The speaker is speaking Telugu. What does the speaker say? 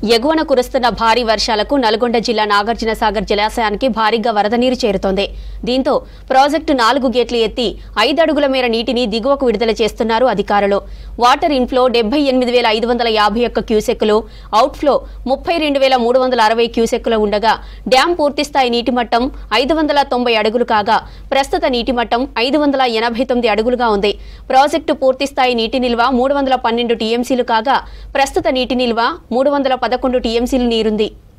ఎగువన కురుస్తున్న భారీ వర్షాలకు నల్గొండ జిల్లా నాగార్జున సాగర్ జలాశయానికి భారీగా వరద నీరు చేరుతోంది దీంతో ప్రాజెక్టు నాలుగు గేట్లు ఎత్తి ఐదు అడుగుల మేర నీటిని దిగువకు విడుదల చేస్తున్నారు అధికారులు వాటర్ ఇన్ఫ్లో డెబ్బై ఎనిమిది వేల ఐదు వందల యాభై ఒక్క క్యూసెక్కులు అవుట్ఫ్లో ముప్పై రెండు వేల మూడు వందల అరవై క్యూసెక్కులు ఉండగా డ్యాం పూర్తిస్థాయి నీటి మట్టం ఐదు వందల తొంభై అడుగులు కాగా ప్రస్తుత నీటి మట్టం ఐదు వందల ఎనభై తొమ్మిది అడుగులుగా ఉంది ప్రాజెక్టు పూర్తిస్థాయి నీటి నిల్వ మూడు వందల పన్నెండు టీఎంసీలు కాగా ప్రస్తుత నీటి నిల్వ మూడు వందల పదకొండు టీఎంసీలు నీరుంది